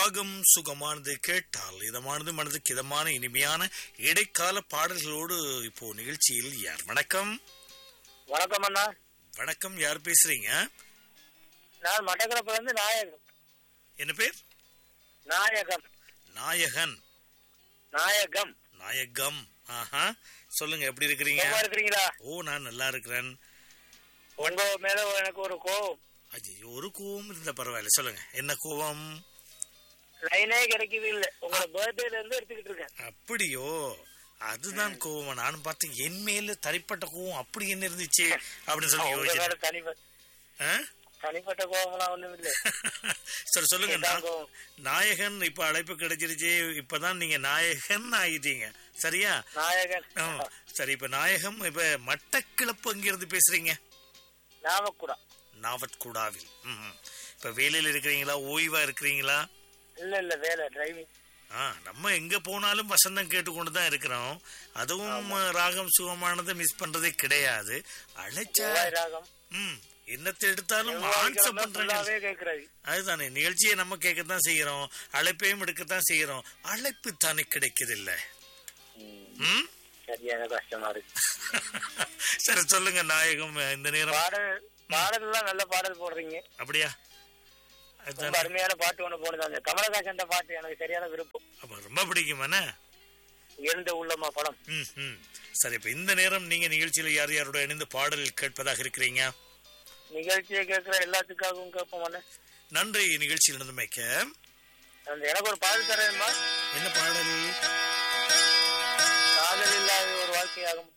ராகம் சுகமானது கேட்டால் இதமானது மனதுக்கு இதமான இனிமையான இடைக்கால பாடல்களோடு இப்போ நிகழ்ச்சியில் யார் வணக்கம் வணக்கம் அண்ணா வணக்கம் யார் பேசுறீங்க நான் மட்டக்களப்புல இருந்து நாயகம் என்ன பேர் நாயகம் நாயகன் நாயகம் நாயகம் ஆஹா சொல்லுங்க எப்படி இருக்கிறீங்க சும்மா இருக்கிறீங்களா ஓ நான் நல்லா இருக்கிறேன் உங்க மேல எனக்கு ஒரு கோவம் ஐயோ ஒரு கோவம் இருந்த பரவாயில்ல சொல்லுங்க என்ன கோவம் லைனே கிடைக்கவே இல்லை உங்களோட பர்த்டேல இருந்து எடுத்துக்கிட்டு இருக்கேன் அப்படியோ அதுதான் கோவம் நானும் பார்த்தேன் என் மேல தனிப்பட்ட கோவம் அப்படி என்ன இருந்துச்சு அப்படின்னு சொல்லி உங்க மேல யோசிச்சேன் தனிப்பட்ட ஆ? தனிப்பட்ட கோவம்லாம் ஒண்ணும் இல்ல சரி சொல்லுங்க இதான் நா- கோவம். நாயகன் இப்ப அழைப்பு கிடைச்சிருச்சு இப்பதான் நீங்க நாயகன் ஆயிட்டீங்க சரியா நாயகன் ஆ, சரி இப்ப நாயகம் இப்ப மட்டக்கிளப்பு அங்கிருந்து பேசுறீங்க நாமக்குடா நாவட்குடாவில் ம்ஹும். இப்ப வேலையில இருக்கிறீங்களா ஓய்வா இருக்கிறீங்களா இல்ல இல்ல வேலை டிரைவிங் ஆ நம்ம எங்க போனாலும் வசந்தம் கேட்டுக்கொண்டு தான் இருக்கிறோம் அதுவும் ராகம் சுகமானதை மிஸ் பண்றதே கிடையாது அழைச்சா ராகம் ம் என்னத்தை எடுத்தாலும் ஆன்சர் பண்றாங்க ஃபுல்லாவே கேக்குறாரு அதுதானே நிகழ்ச்சியை நம்ம கேட்கத்தான் செய்யறோம் அழைப்பையும் எடுக்கத்தான் செய்யறோம் அழைப்பு தானே கிடைக்குதில்ல ம் சரியான கஷ்டமா இருக்கு சரி சொல்லுங்க நாயகம் இந்த நேரம் பாடல் பாடல் எல்லாம் நல்ல பாடல் போடுறீங்க அப்படியா ரொம்ப அதுதானே அருமையான பாட்டு ஒண்ணு போடுது அந்த கமலஹாசன் பாட்டு எனக்கு சரியான விருப்பம் அப்ப ரொம்ப பிடிக்குமாண்ணே எழுந்த உள்ளமா படம் ம் ம் சரி இப்ப இந்த நேரம் நீங்க நிகழ்ச்சியில யார் யாரோட இணைந்து பாடல் கேட்பதாக இருக்கிறீங்க நிகழ்ச்சியை கேட்கிற எல்லாத்துக்காகவும் கேட்போம் அண்ணே. நன்றி நிகழ்ச்சியில் இருந்தமைக்க அந்த எனக்கு ஒரு பாடல் தரேன்மா என்ன பாடல் காதல் இல்லாத ஒரு வாழ்க்கையாகும்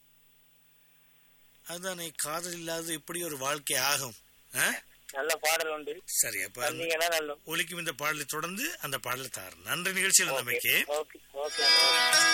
அதுதானே காதல் இல்லாத இப்படி ஒரு வாழ்க்கை ஆகும் ஆ? நல்ல பாடல் உண்டு சரி அப்ப தந்தீங்கன்னா நல்ல ஒலிக்கும் இந்த பாடலை தொடர்ந்து அந்த பாடலை தார் நன்றி நிகழ்ச்சியில் இருந்தமைக்கு ஓகே ஓகே